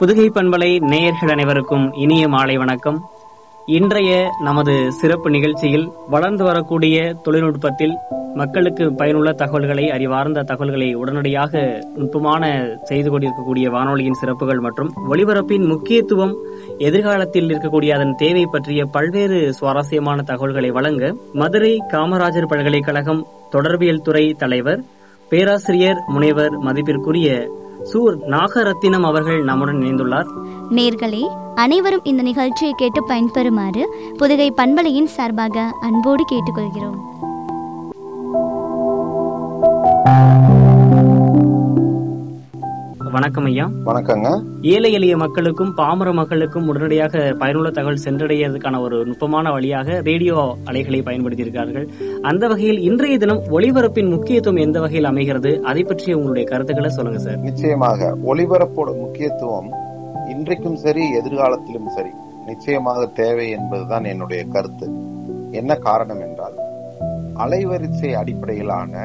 புதுகை பண்பலை நேயர்கள் அனைவருக்கும் இனிய மாலை வணக்கம் இன்றைய நமது சிறப்பு நிகழ்ச்சியில் வளர்ந்து வரக்கூடிய தொழில்நுட்பத்தில் மக்களுக்கு பயனுள்ள தகவல்களை அறிவார்ந்த தகவல்களை உடனடியாக நுட்பமான செய்து கொண்டிருக்கக்கூடிய வானொலியின் சிறப்புகள் மற்றும் ஒளிபரப்பின் முக்கியத்துவம் எதிர்காலத்தில் இருக்கக்கூடிய அதன் தேவை பற்றிய பல்வேறு சுவாரஸ்யமான தகவல்களை வழங்க மதுரை காமராஜர் பல்கலைக்கழகம் தொடர்பியல் துறை தலைவர் பேராசிரியர் முனைவர் மதிப்பிற்குரிய சூர் நாகரத்தினம் அவர்கள் நம்முடன் இணைந்துள்ளார் நேர்களே அனைவரும் இந்த நிகழ்ச்சியை கேட்டு பயன்பெறுமாறு புதுகை பண்பலையின் சார்பாக அன்போடு கேட்டுக்கொள்கிறோம் வணக்கம் ஐயா வணக்கங்க ஏழை எளிய மக்களுக்கும் பாமர மக்களுக்கும் உடனடியாக பயனுள்ள தகவல் சென்றடைகிறதுக்கான ஒரு நுட்பமான வழியாக ரேடியோ அலைகளை பயன்படுத்தியிருக்கிறார்கள் அந்த வகையில் இன்றைய தினம் ஒளிபரப்பின் முக்கியத்துவம் எந்த வகையில் அமைகிறது அதை பற்றிய உங்களுடைய கருத்துக்களை சொல்லுங்க சார் நிச்சயமாக ஒளிபரப்போட முக்கியத்துவம் இன்றைக்கும் சரி எதிர்காலத்திலும் சரி நிச்சயமாக தேவை என்பதுதான் என்னுடைய கருத்து என்ன காரணம் என்றால் அலைவரிசை அடிப்படையிலான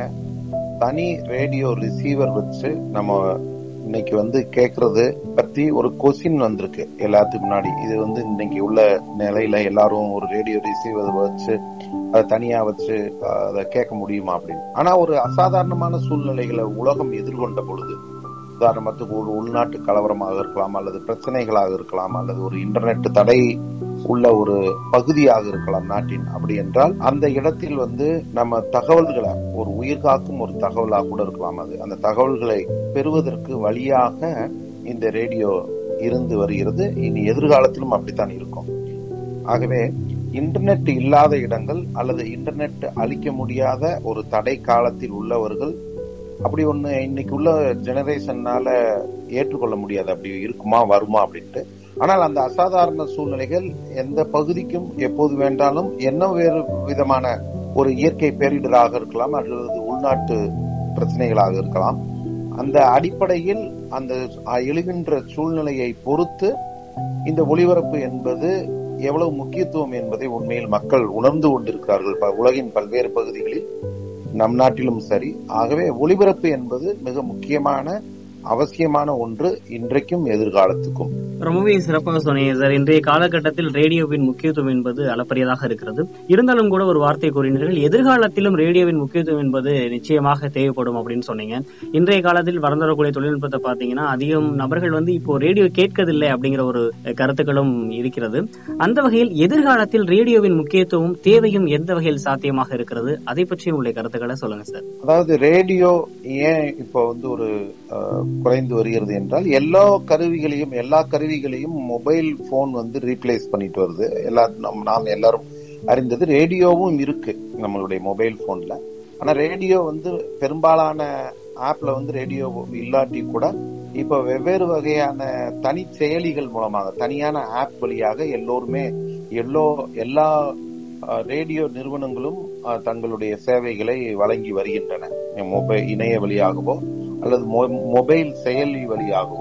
தனி ரேடியோ ரிசீவர் வச்சு நம்ம இன்னைக்கு வந்து கேக்குறது பத்தி ஒரு கொஸ்டின் வந்திருக்கு எல்லாத்துக்கு முன்னாடி இது வந்து இன்னைக்கு உள்ள நிலையில எல்லாரும் ஒரு ரேடியோ ரிசீவர் வச்சு அதை தனியா வச்சு அஹ், அதை கேட்க முடியுமா அப்படின்னு ஆனா ஒரு அசாதாரணமான சூழ்நிலைகளை உலகம் எதிர்கொண்ட பொழுது உதாரணத்துக்கு ஒரு உள்நாட்டு கலவரமாக இருக்கலாம் அல்லது பிரச்சனைகளாக இருக்கலாம் அல்லது ஒரு இன்டர்நெட் தடை உள்ள ஒரு பகுதியாக இருக்கலாம் நாட்டின் அப்படி என்றால் அந்த இடத்தில் வந்து நம்ம தகவல்களை ஒரு உயிர் காக்கும் ஒரு தகவலாக கூட இருக்கலாம் அது அந்த தகவல்களை பெறுவதற்கு வழியாக இந்த ரேடியோ இருந்து வருகிறது இனி எதிர்காலத்திலும் அப்படித்தான் இருக்கும் ஆகவே இன்டர்நெட் இல்லாத இடங்கள் அல்லது இன்டர்நெட் அளிக்க முடியாத ஒரு தடை காலத்தில் உள்ளவர்கள் அப்படி ஒண்ணு இன்னைக்கு உள்ள ஜெனரேஷன்னால ஏற்றுக்கொள்ள முடியாது அப்படி இருக்குமா வருமா அப்படின்ட்டு ஆனால் அந்த அசாதாரண சூழ்நிலைகள் எந்த பகுதிக்கும் எப்போது வேண்டாலும் என்ன வேறு விதமான ஒரு இயற்கை பேரிடராக இருக்கலாம் அல்லது உள்நாட்டு பிரச்சனைகளாக இருக்கலாம் அந்த அடிப்படையில் அந்த எழுகின்ற சூழ்நிலையை பொறுத்து இந்த ஒளிபரப்பு என்பது எவ்வளவு முக்கியத்துவம் என்பதை உண்மையில் மக்கள் உணர்ந்து கொண்டிருக்கிறார்கள் ப- உலகின் பல்வேறு பகுதிகளில் நம் நாட்டிலும் சரி ஆகவே ஒளிபரப்பு என்பது மிக முக்கியமான அவசியமான ஒன்று இன்றைக்கும் எதிர்காலத்துக்கும் ரொம்பவே சிறப்பாக சொன்னீங்க சார் இன்றைய காலகட்டத்தில் ரேடியோவின் முக்கியத்துவம் என்பது அளப்பரியதாக இருக்கிறது இருந்தாலும் கூட ஒரு வார்த்தை கூறினீர்கள் எதிர்காலத்திலும் ரேடியோவின் முக்கியத்துவம் என்பது நிச்சயமாக தேவைப்படும் அப்படின்னு சொன்னீங்க இன்றைய காலத்தில் வளர்ந்து வரக்கூடிய தொழில்நுட்பத்தை பார்த்தீங்கன்னா அதிகம் நபர்கள் வந்து இப்போ ரேடியோ கேட்கதில்லை அப்படிங்கிற ஒரு கருத்துக்களும் இருக்கிறது அந்த வகையில் எதிர்காலத்தில் ரேடியோவின் முக்கியத்துவம் தேவையும் எந்த வகையில் சாத்தியமாக இருக்கிறது அதை பற்றி உங்களுடைய கருத்துக்களை சொல்லுங்க சார் அதாவது ரேடியோ ஏன் இப்போ வந்து ஒரு அஹ், குறைந்து வருகிறது என்றால் எல்லா கருவிகளையும் எல்லா கருவிகளையும் மொபைல் போன் வந்து ரீப்ளேஸ் பண்ணிட்டு வருது எல்லா நம் நாம் எல்லாரும் அறிந்தது ரேடியோவும் இருக்கு நம்மளுடைய மொபைல் போன்ல ஆனா ரேடியோ வந்து பெரும்பாலான ஆப்ல வந்து ரேடியோ இல்லாட்டி கூட இப்ப வெவ்வேறு வகையான தனி செயலிகள் மூலமாக தனியான ஆப் வழியாக எல்லோருமே எல்லோ எல்லா அஹ், ரேடியோ நிறுவனங்களும் அஹ், தங்களுடைய சேவைகளை வழங்கி வருகின்றன மொபைல் இணைய வழியாகவோ அல்லது மொ- மொபைல் செயலி வழியாகவோ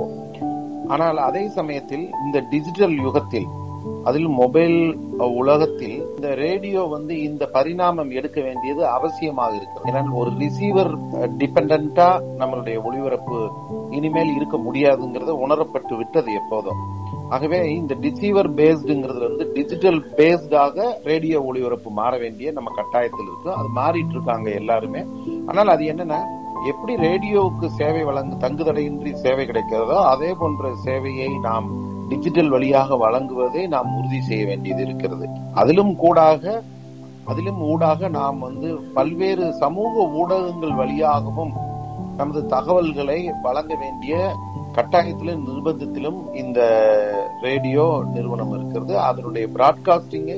ஆனால் அதே சமயத்தில் இந்த டிஜிட்டல் யுகத்தில் அதில் மொபைல் அஹ், உலகத்தில் இந்த ரேடியோ வந்து இந்த பரிணாமம் எடுக்க வேண்டியது அவசியமாக இருக்கிறது ஏன்னா ஒரு ரிசீவர் டிபெண்டா நம்மளுடைய ஒளிபரப்பு இனிமேல் இருக்க முடியாதுங்கிறத உணரப்பட்டு விட்டது எப்போதும் ஆகவே இந்த டிசீவர் பேஸ்டுங்கிறதுல இருந்து டிஜிட்டல் பேஸ்டாக ரேடியோ ஒளிபரப்பு மாற வேண்டிய நம்ம கட்டாயத்தில் இருக்கு அது மாறிட்டு இருக்காங்க எல்லாருமே ஆனால் அது என்னன்னா எப்படி ரேடியோவுக்கு சேவை வழங்கு தங்குதடையின்றி சேவை கிடைக்கிறதோ அதே போன்ற சேவையை நாம் டிஜிட்டல் வழியாக வழங்குவதை நாம் உறுதி செய்ய வேண்டியது இருக்கிறது அதிலும் கூடாக அதிலும் ஊடாக நாம் வந்து பல்வேறு சமூக ஊடகங்கள் வழியாகவும் நமது தகவல்களை வழங்க வேண்டிய கட்டாயத்திலும் நிர்பந்தத்திலும் இந்த ரேடியோ நிறுவனம் இருக்கிறது அதனுடைய பிராட்காஸ்டிங்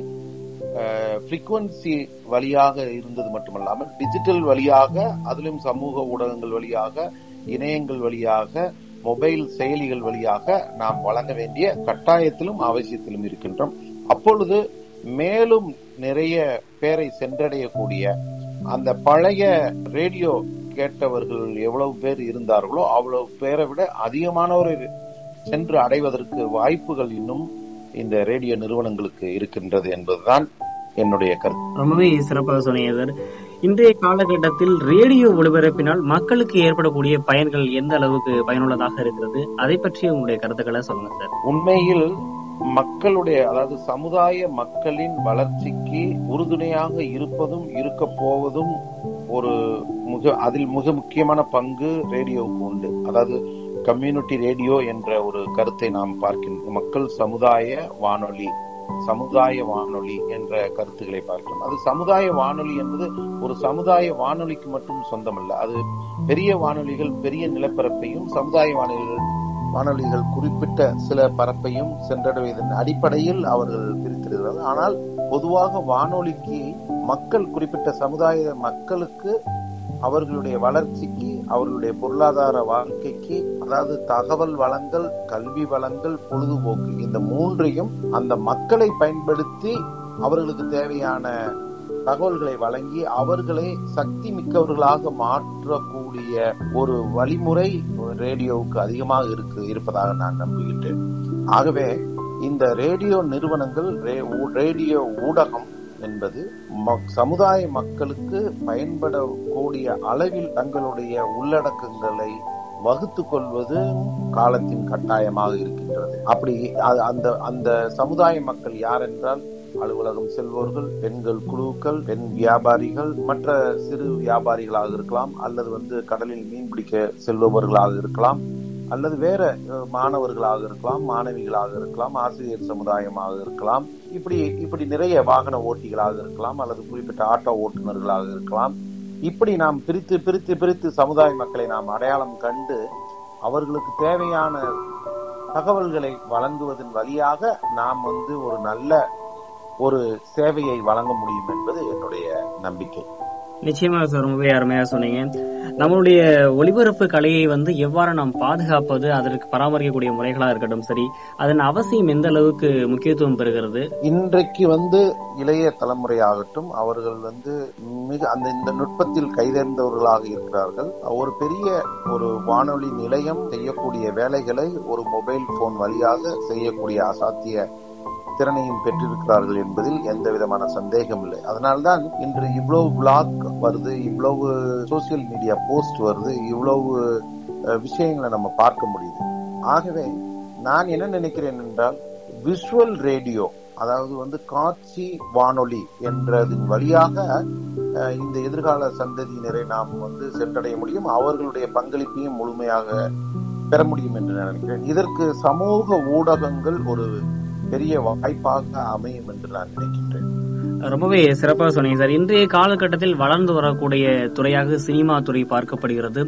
ஃப்ரீக்வன்சி வழியாக இருந்தது மட்டுமல்லாமல் டிஜிட்டல் வழியாக அதிலும் சமூக ஊடகங்கள் வழியாக இணையங்கள் வழியாக மொபைல் செயலிகள் வழியாக நாம் வழங்க வேண்டிய கட்டாயத்திலும் அவசியத்திலும் இருக்கின்றோம் அப்பொழுது மேலும் நிறைய பேரை சென்றடையக்கூடிய அந்த பழைய ரேடியோ கேட்டவர்கள் எவ்வளவு பேர் இருந்தார்களோ அவ்வளவு பேரை விட அதிகமானவரை சென்று அடைவதற்கு வாய்ப்புகள் இன்னும் இந்த ரேடியோ நிறுவனங்களுக்கு இருக்கின்றது என்பதுதான் என்னுடைய கருத்து ரொம்பவே சிறப்பாக சொன்னீங்க சார் இன்றைய காலகட்டத்தில் ரேடியோ ஒளிபரப்பினால் மக்களுக்கு ஏற்படக்கூடிய பயன்கள் எந்த அளவுக்கு பயனுள்ளதாக இருக்கிறது அதை பற்றி உங்களுடைய கருத்துக்களை சொல்லுங்க சார் உண்மையில் மக்களுடைய அதாவது சமுதாய மக்களின் வளர்ச்சிக்கு உறுதுணையாக இருப்பதும் இருக்க போவதும் ஒரு மிக அதில் மிக முக்கியமான பங்கு ரேடியோவுக்கு உண்டு அதாவது கம்யூனிட்டி ரேடியோ என்ற ஒரு கருத்தை நாம் பார்க்கின்றோம் மக்கள் சமுதாய வானொலி சமுதாய வானொலி என்ற கருத்துக்களை பார்க்கிறோம் அது சமுதாய வானொலி என்பது ஒரு சமுதாய வானொலிக்கு மட்டும் சொந்தமல்ல அது பெரிய வானொலிகள் பெரிய நிலப்பரப்பையும் சமுதாய வானொலிகள் வானொலிகள் குறிப்பிட்ட சில பரப்பையும் சென்றடைவதன் அடிப்படையில் அவர்கள் பிரித்திருக்கிறார்கள் ஆனால் பொதுவாக வானொலிக்கு மக்கள் குறிப்பிட்ட சமுதாய மக்களுக்கு அவர்களுடைய வளர்ச்சிக்கு அவர்களுடைய பொருளாதார வாழ்க்கைக்கு அதாவது தகவல் வளங்கள் கல்வி வளங்கள் பொழுதுபோக்கு இந்த மூன்றையும் அந்த மக்களை பயன்படுத்தி அவர்களுக்கு தேவையான தகவல்களை வழங்கி அவர்களை சக்தி மிக்கவர்களாக மாற்றக்கூடிய ஒரு வழிமுறை ரேடியோவுக்கு அதிகமாக இருக்கு இருப்பதாக நான் நம்புகின்றேன் ஆகவே இந்த ரேடியோ நிறுவனங்கள் ரேடியோ ஊடகம் என்பது சமுதாய மக்களுக்கு பயன்படக்கூடிய அளவில் தங்களுடைய உள்ளடக்கங்களை வகுத்து கொள்வது காலத்தின் கட்டாயமாக இருக்கின்றது அப்படி அந்த அந்த சமுதாய மக்கள் யார் என்றால் அலுவலகம் செல்வோர்கள் பெண்கள் குழுக்கள் பெண் வியாபாரிகள் மற்ற சிறு வியாபாரிகளாக இருக்கலாம் அல்லது வந்து கடலில் மீன் பிடிக்க செல்பவர்களாக இருக்கலாம் அல்லது வேற மாணவர்களாக இருக்கலாம் மாணவிகளாக இருக்கலாம் ஆசிரியர் சமுதாயமாக இருக்கலாம் இப்படி இப்படி நிறைய வாகன ஓட்டிகளாக இருக்கலாம் அல்லது குறிப்பிட்ட ஆட்டோ ஓட்டுநர்களாக இருக்கலாம் இப்படி நாம் பிரித்து பிரித்து பிரித்து சமுதாய மக்களை நாம் அடையாளம் கண்டு அவர்களுக்கு தேவையான தகவல்களை வழங்குவதன் வழியாக நாம் வந்து ஒரு நல்ல ஒரு சேவையை வழங்க முடியும் என்பது என்னுடைய நம்பிக்கை நிச்சயமாக சார் ரொம்பவே அருமையா சொன்னீங்க நம்மளுடைய ஒளிபரப்பு கலையை வந்து எவ்வாறு நாம் பாதுகாப்பது அதற்கு பராமரிக்கக்கூடிய முறைகளா இருக்கட்டும் சரி அதன் அவசியம் எந்த அளவுக்கு முக்கியத்துவம் பெறுகிறது இன்றைக்கு வந்து இளைய தலைமுறையாகட்டும் அவர்கள் வந்து மிக அந்த இந்த நுட்பத்தில் கைதேர்ந்தவர்களாக இருக்கிறார்கள் ஒரு பெரிய ஒரு வானொலி நிலையம் செய்யக்கூடிய வேலைகளை ஒரு மொபைல் போன் வழியாக செய்யக்கூடிய அசாத்திய திறனையும் பெற்றிருக்கிறார்கள் என்பதில் எந்த விதமான சந்தேகம் இல்லை அதனால்தான் இன்று இவ்வளவு பிளாக் வருது இவ்வளவு சோசியல் மீடியா போஸ்ட் வருது இவ்வளவு விஷயங்களை நம்ம பார்க்க முடியுது ஆகவே நான் என்ன நினைக்கிறேன் என்றால் விஷுவல் ரேடியோ அதாவது வந்து காட்சி வானொலி என்றதன் வழியாக இந்த எதிர்கால சந்ததியினரை நாம் வந்து சென்றடைய முடியும் அவர்களுடைய பங்களிப்பையும் முழுமையாக பெற முடியும் என்று நினைக்கிறேன் இதற்கு சமூக ஊடகங்கள் ஒரு பெரிய வாய்ப்பாக அமையும் என்று நான் நினைக்கின்றேன் ரொம்பவே சிறப்பாக சொன்னீங்க சார் இன்றைய காலகட்டத்தில் வளர்ந்து வரக்கூடிய துறையாக சினிமா துறை பார்க்கப்படுகிறது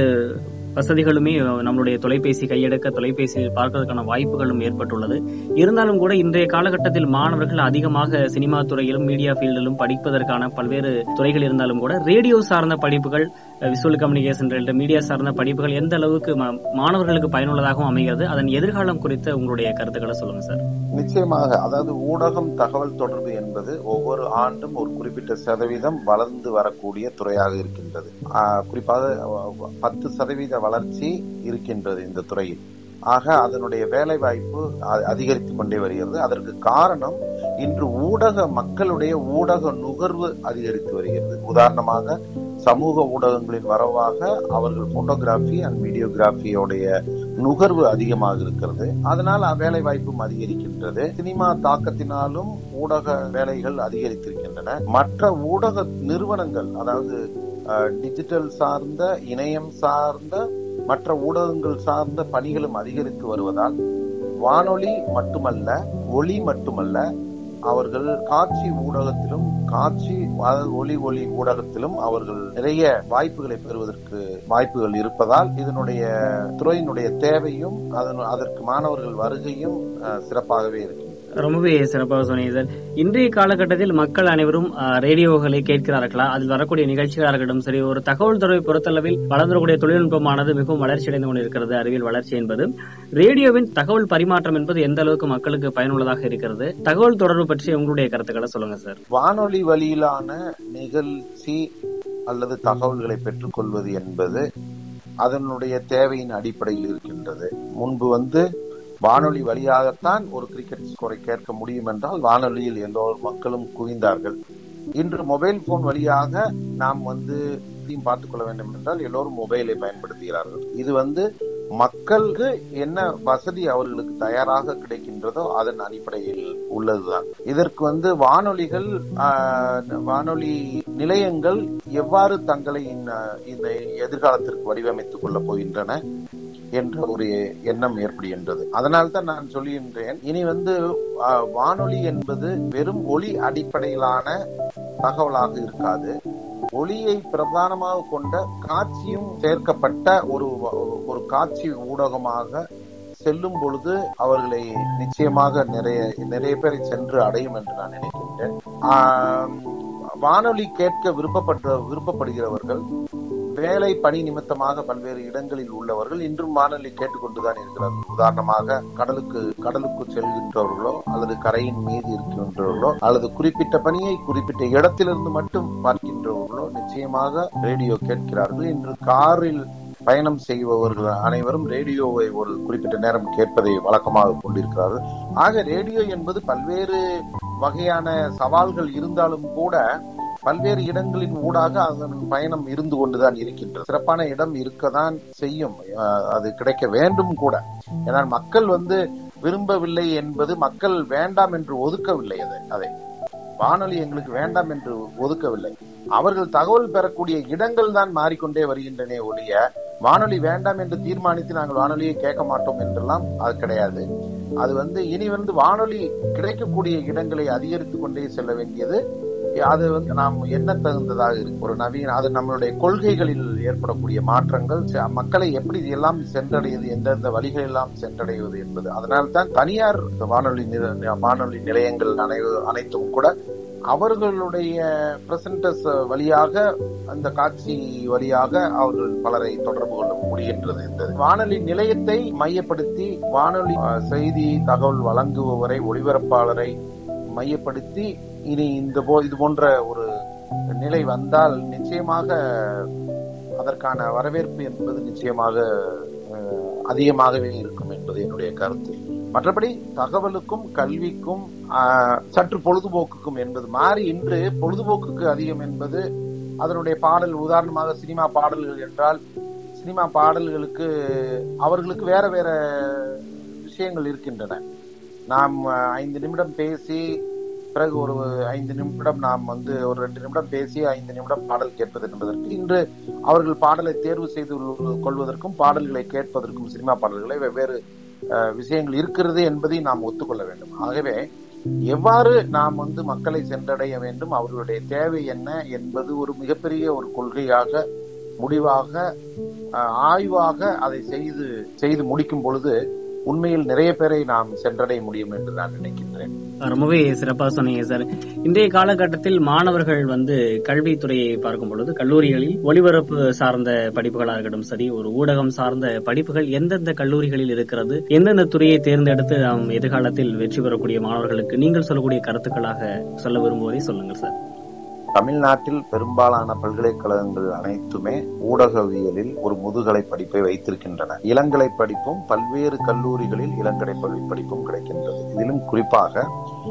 வசதிகளுமே நம்மளுடைய தொலைபேசி கையெடுக்க தொலைபேசியில் பார்க்கறதுக்கான வாய்ப்புகளும் ஏற்பட்டுள்ளது இருந்தாலும் கூட இன்றைய காலகட்டத்தில் மாணவர்கள் அதிகமாக சினிமா துறையிலும் மீடியா ஃபீல்டிலும் படிப்பதற்கான பல்வேறு துறைகள் இருந்தாலும் கூட ரேடியோ சார்ந்த படிப்புகள் விசுவல் கம்யூனிகேஷன் மீடியா சார்ந்த படிப்புகள் எந்த அளவுக்கு மாணவர்களுக்கு பயனுள்ளதாகவும் அமைகிறது அதன் எதிர்காலம் குறித்த உங்களுடைய கருத்துக்களை சொல்லுங்க சார் நிச்சயமாக அதாவது ஊடகம் தகவல் தொடர்பு என்பது ஒவ்வொரு ஆண்டும் ஒரு குறிப்பிட்ட சதவீதம் வளர்ந்து வரக்கூடிய துறையாக இருக்கின்றது குறிப்பாக பத்து சதவீத வளர்ச்சி இருக்கின்றது இந்த துறையில் ஆக அதனுடைய வேலை வாய்ப்பு அதிகரித்துக் கொண்டே வருகிறது அதற்கு காரணம் இன்று ஊடக மக்களுடைய ஊடக நுகர்வு அதிகரித்து வருகிறது உதாரணமாக சமூக ஊடகங்களின் வரவாக அவர்கள் போட்டோகிராஃபி அண்ட் வீடியோகிராஃபியோடைய நுகர்வு அதிகமாக இருக்கிறது அதனால் வேலை வாய்ப்பும் அதிகரிக்கின்றது சினிமா தாக்கத்தினாலும் ஊடக வேலைகள் அதிகரித்திருக்கின்றன மற்ற ஊடக நிறுவனங்கள் அதாவது டிஜிட்டல் சார்ந்த இணையம் சார்ந்த மற்ற ஊடகங்கள் சார்ந்த பணிகளும் அதிகரித்து வருவதால் வானொலி மட்டுமல்ல ஒளி மட்டுமல்ல அவர்கள் காட்சி ஊடகத்திலும் காட்சி ஒளி ஒளி ஊடகத்திலும் அவர்கள் நிறைய வாய்ப்புகளை பெறுவதற்கு வாய்ப்புகள் இருப்பதால் இதனுடைய துறையினுடைய தேவையும் அதற்கு மாணவர்கள் வருகையும் சிறப்பாகவே இருக்கு ரொம்பவே சிறப்பாக சொன்னீங்க சார் இன்றைய காலகட்டத்தில் மக்கள் அனைவரும் ரேடியோகளை கேட்கிறார்களா அதில் வரக்கூடிய நிகழ்ச்சிகளாக இருக்கட்டும் சரி ஒரு தகவல் தொடர்பை பொறுத்தளவில் வளர்ந்துக்கூடிய தொழில்நுட்பமானது மிகவும் வளர்ச்சி அடைந்து கொண்டிருக்கிறது அறிவியல் வளர்ச்சி என்பது ரேடியோவின் தகவல் பரிமாற்றம் என்பது எந்த அளவுக்கு மக்களுக்கு பயனுள்ளதாக இருக்கிறது தகவல் தொடர்பு பற்றி உங்களுடைய கருத்துக்களை சொல்லுங்க சார் வானொலி வழியிலான நிகழ்ச்சி அல்லது தகவல்களை பெற்றுக்கொள்வது என்பது அதனுடைய தேவையின் அடிப்படையில் இருக்கின்றது முன்பு வந்து வானொலி வழியாகத்தான் ஒரு கிரிக்கெட் ஸ்கோரை கேட்க முடியும் என்றால் வானொலியில் எல்லோரும் மக்களும் குவிந்தார்கள் இன்று மொபைல் போன் வழியாக நாம் வந்து பார்த்துக் கொள்ள வேண்டும் என்றால் எல்லோரும் மொபைலை பயன்படுத்துகிறார்கள் இது வந்து மக்களுக்கு என்ன வசதி அவர்களுக்கு தயாராக கிடைக்கின்றதோ அதன் அடிப்படையில் உள்ளதுதான் இதற்கு வந்து வானொலிகள் வானொலி நிலையங்கள் எவ்வாறு தங்களை இந்த எதிர்காலத்திற்கு வடிவமைத்துக் கொள்ளப் போகின்றன என்ற ஒரு எண்ணம் ஏற்படுகின்றது அதனால் தான் நான் சொல்லுகின்றேன் இனி வந்து வானொலி என்பது வெறும் ஒளி அடிப்படையிலான தகவலாக இருக்காது ஒளியை பிரதானமாக கொண்ட காட்சியும் சேர்க்கப்பட்ட ஒரு ஒரு காட்சி ஊடகமாக செல்லும் பொழுது அவர்களை நிச்சயமாக நிறைய நிறைய பேரை சென்று அடையும் என்று நான் நினைக்கின்றேன் வானொலி கேட்க விருப்பப்பட்ட விருப்பப்படுகிறவர்கள் வேலை பணி நிமித்தமாக பல்வேறு இடங்களில் உள்ளவர்கள் இன்றும் வானொலி கேட்டுக்கொண்டுதான் இருக்கிறார்கள் உதாரணமாக கடலுக்கு கடலுக்கு செல்கின்றவர்களோ அல்லது கரையின் மீது இருக்கின்றவர்களோ அல்லது குறிப்பிட்ட பணியை குறிப்பிட்ட இடத்திலிருந்து மட்டும் பார்க்கின்றவர்களோ நிச்சயமாக ரேடியோ கேட்கிறார்கள் இன்று காரில் பயணம் செய்பவர்கள் அனைவரும் ரேடியோவை ஒரு குறிப்பிட்ட நேரம் கேட்பதை வழக்கமாக கொண்டிருக்கிறார்கள் ஆக ரேடியோ என்பது பல்வேறு வகையான சவால்கள் இருந்தாலும் கூட பல்வேறு இடங்களின் ஊடாக அதன் பயணம் இருந்து கொண்டுதான் இருக்கின்றது சிறப்பான இடம் இருக்கதான் செய்யும் அது கிடைக்க வேண்டும் கூட ஏன்னா மக்கள் வந்து விரும்பவில்லை என்பது மக்கள் வேண்டாம் என்று ஒதுக்கவில்லை அதை அதை வானொலி எங்களுக்கு வேண்டாம் என்று ஒதுக்கவில்லை அவர்கள் தகவல் பெறக்கூடிய இடங்கள் தான் மாறிக்கொண்டே வருகின்றனே ஒழிய வானொலி வேண்டாம் என்று தீர்மானித்து நாங்கள் வானொலியை கேட்க மாட்டோம் என்றெல்லாம் அது கிடையாது அது வந்து இனி வந்து வானொலி கிடைக்கக்கூடிய இடங்களை அதிகரித்துக் கொண்டே செல்ல வேண்டியது அது வந்து நாம் என்ன தகுந்ததாக இருக்கு ஒரு நவீன அது நம்மளுடைய கொள்கைகளில் ஏற்படக்கூடிய மாற்றங்கள் மக்களை எப்படி எல்லாம் சென்றடைவது எந்தெந்த வழிகள் எல்லாம் சென்றடைவது என்பது அதனால்தான் தனியார் வானொலி வானொலி நிலையங்கள் அனைத்தும் கூட அவர்களுடைய பிரசன்டர்ஸ் வழியாக அந்த காட்சி வழியாக அவர்கள் பலரை தொடர்பு கொள்ள முடிகின்றது இந்த வானொலி நிலையத்தை மையப்படுத்தி வானொலி செய்தி தகவல் வழங்குபவரை ஒளிபரப்பாளரை மையப்படுத்தி இனி இந்த போ இது போன்ற ஒரு நிலை வந்தால் நிச்சயமாக அதற்கான வரவேற்பு என்பது நிச்சயமாக அதிகமாகவே இருக்கும் என்பது என்னுடைய கருத்து மற்றபடி தகவலுக்கும் கல்விக்கும் சற்று பொழுதுபோக்குக்கும் என்பது மாறி இன்று பொழுதுபோக்குக்கு அதிகம் என்பது அதனுடைய பாடல் உதாரணமாக சினிமா பாடல்கள் என்றால் சினிமா பாடல்களுக்கு அவர்களுக்கு வேற வேற விஷயங்கள் இருக்கின்றன நாம் ஐந்து நிமிடம் பேசி பிறகு ஒரு ஐந்து நிமிடம் நாம் வந்து ஒரு ரெண்டு நிமிடம் பேசி ஐந்து நிமிடம் பாடல் கேட்பது என்பதற்கு இன்று அவர்கள் பாடலை தேர்வு செய்து கொள்வதற்கும் பாடல்களை கேட்பதற்கும் சினிமா பாடல்களை வெவ்வேறு விஷயங்கள் இருக்கிறது என்பதை நாம் ஒத்துக்கொள்ள வேண்டும் ஆகவே எவ்வாறு நாம் வந்து மக்களை சென்றடைய வேண்டும் அவர்களுடைய தேவை என்ன என்பது ஒரு மிகப்பெரிய ஒரு கொள்கையாக முடிவாக ஆய்வாக அதை செய்து செய்து முடிக்கும் பொழுது உண்மையில் நிறைய பேரை நாம் சென்றடைய முடியும் என்று நான் நினைக்கின்றேன் ரொம்பவே சிறப்பா சொன்னீங்க சார் இன்றைய காலகட்டத்தில் மாணவர்கள் வந்து கல்வித்துறையை பார்க்கும் பொழுது கல்லூரிகளில் ஒளிபரப்பு சார்ந்த படிப்புகளா இருக்கட்டும் சரி ஒரு ஊடகம் சார்ந்த படிப்புகள் எந்தெந்த கல்லூரிகளில் இருக்கிறது எந்தெந்த துறையை தேர்ந்தெடுத்து நாம் எதிர்காலத்தில் வெற்றி பெறக்கூடிய மாணவர்களுக்கு நீங்கள் சொல்லக்கூடிய கருத்துக்களாக சொல்ல விரும்புவதை சொல்லுங்கள் சார் தமிழ்நாட்டில் பெரும்பாலான பல்கலைக்கழகங்கள் அனைத்துமே ஊடகவியலில் ஒரு முதுகலை படிப்பை வைத்திருக்கின்றன இளங்கலை படிப்பும் பல்வேறு கல்லூரிகளில் இளங்கலை படிப்பும் கிடைக்கின்றது இதிலும் குறிப்பாக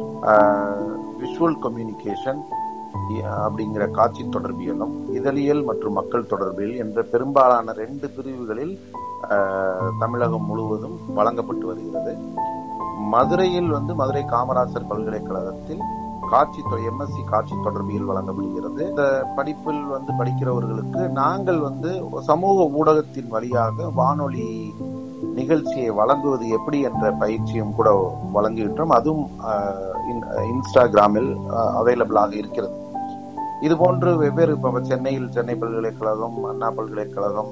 விஷுவல் கம்யூனிகேஷன் அப்படிங்கிற காட்சி தொடர்பியலும் இதழியல் மற்றும் மக்கள் தொடர்பியல் என்ற பெரும்பாலான ரெண்டு பிரிவுகளில் தமிழகம் முழுவதும் வழங்கப்பட்டு வருகிறது மதுரையில் வந்து மதுரை காமராசர் பல்கலைக்கழகத்தில் காட்சி எம்எஸ்சி காட்சி தொடர்பியல் வழங்கப்படுகிறது இந்த படிப்பில் வந்து படிக்கிறவர்களுக்கு நாங்கள் வந்து சமூக ஊடகத்தின் வழியாக வானொலி நிகழ்ச்சியை வழங்குவது எப்படி என்ற பயிற்சியும் கூட வழங்குகின்றோம் அதுவும் இன்ஸ்டாகிராமில் அவைலபிளாக இருக்கிறது இது போன்று வெவ்வேறு இப்போ சென்னையில் சென்னை பல்கலைக்கழகம் அண்ணா பல்கலைக்கழகம்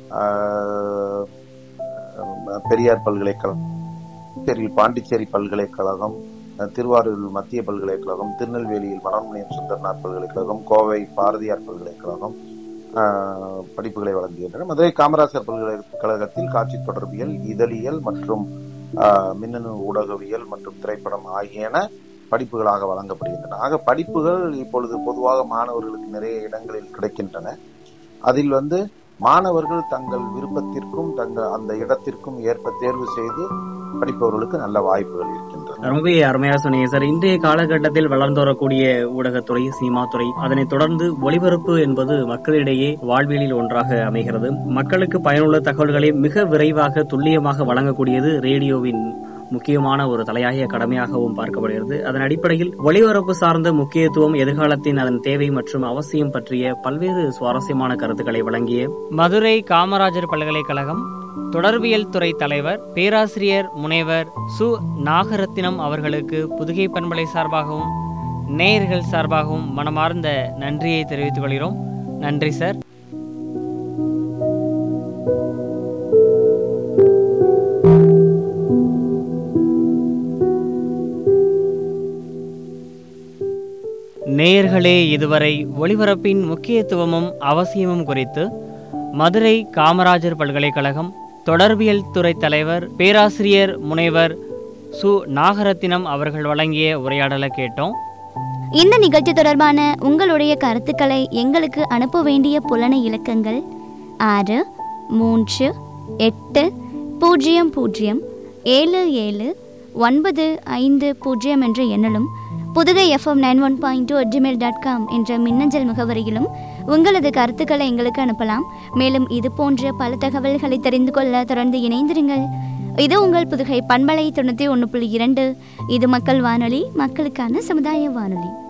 பெரியார் பல்கலைக்கழகம் பாண்டிச்சேரி பல்கலைக்கழகம் திருவாரூர் மத்திய பல்கலைக்கழகம் திருநெல்வேலியில் மனோன்மணியம் சுந்தரனார் பல்கலைக்கழகம் கோவை பாரதியார் பல்கலைக்கழகம் படிப்புகளை வழங்குகின்றன மதுரை காமராசர் பல்கலைக்கழகத்தில் காட்சி தொடர்பியல் இதழியல் மற்றும் மின்னணு ஊடகவியல் மற்றும் திரைப்படம் ஆகியன படிப்புகளாக வழங்கப்படுகின்றன ஆக படிப்புகள் இப்பொழுது பொதுவாக மாணவர்களுக்கு நிறைய இடங்களில் கிடைக்கின்றன அதில் வந்து மாணவர்கள் தங்கள் விருப்பத்திற்கும் தங்கள் அந்த இடத்திற்கும் ஏற்ப தேர்வு செய்து படிப்பவர்களுக்கு நல்ல வாய்ப்புகள் இருக்கின்றன ரொம்பவே அருமையா சொன்னீங்க சார் இன்றைய காலகட்டத்தில் வளர்ந்து வரக்கூடிய ஊடகத்துறை சினிமா துறை அதனைத் தொடர்ந்து ஒளிபரப்பு என்பது மக்களிடையே வாழ்வியலில் ஒன்றாக அமைகிறது மக்களுக்கு பயனுள்ள தகவல்களை மிக விரைவாக துல்லியமாக வழங்கக்கூடியது ரேடியோவின் முக்கியமான ஒரு தலையாய கடமையாகவும் பார்க்கப்படுகிறது அதன் அடிப்படையில் ஒளிபரப்பு சார்ந்த முக்கியத்துவம் எதிர்காலத்தின் அதன் தேவை மற்றும் அவசியம் பற்றிய பல்வேறு சுவாரஸ்யமான கருத்துக்களை வழங்கிய மதுரை காமராஜர் பல்கலைக்கழகம் தொடர்பியல் துறை தலைவர் பேராசிரியர் முனைவர் சு நாகரத்தினம் அவர்களுக்கு புதுகை பண்பலை சார்பாகவும் நேயர்கள் சார்பாகவும் மனமார்ந்த நன்றியை தெரிவித்துக் கொள்கிறோம் நன்றி சார் நேயர்களே இதுவரை ஒளிபரப்பின் முக்கியத்துவமும் அவசியமும் குறித்து மதுரை காமராஜர் பல்கலைக்கழகம் தொடர்பியல் துறை தலைவர் பேராசிரியர் முனைவர் சு நாகரத்தினம் அவர்கள் வழங்கிய உரையாடலை கேட்டோம் இந்த நிகழ்ச்சி தொடர்பான உங்களுடைய கருத்துக்களை எங்களுக்கு அனுப்ப வேண்டிய புலன இலக்கங்கள் ஆறு மூன்று எட்டு பூஜ்ஜியம் பூஜ்ஜியம் ஏழு ஏழு ஒன்பது ஐந்து பூஜ்ஜியம் என்ற எண்ணிலும் Pudugai FM nine one point two Gmail dot com என்ற மின்னஞ்சல் முகவரியிலும் உங்களது கருத்துக்களை எங்களுக்கு அனுப்பலாம் மேலும் இது போன்ற பல தகவல்களை தெரிந்து கொள்ள தொடர்ந்து இணைந்திருங்கள் இது உங்கள் புதுகை பண்பலை தொண்ணூற்றி ஒன்று புள்ளி இரண்டு இது மக்கள் வானொலி மக்களுக்கான சமுதாய வானொலி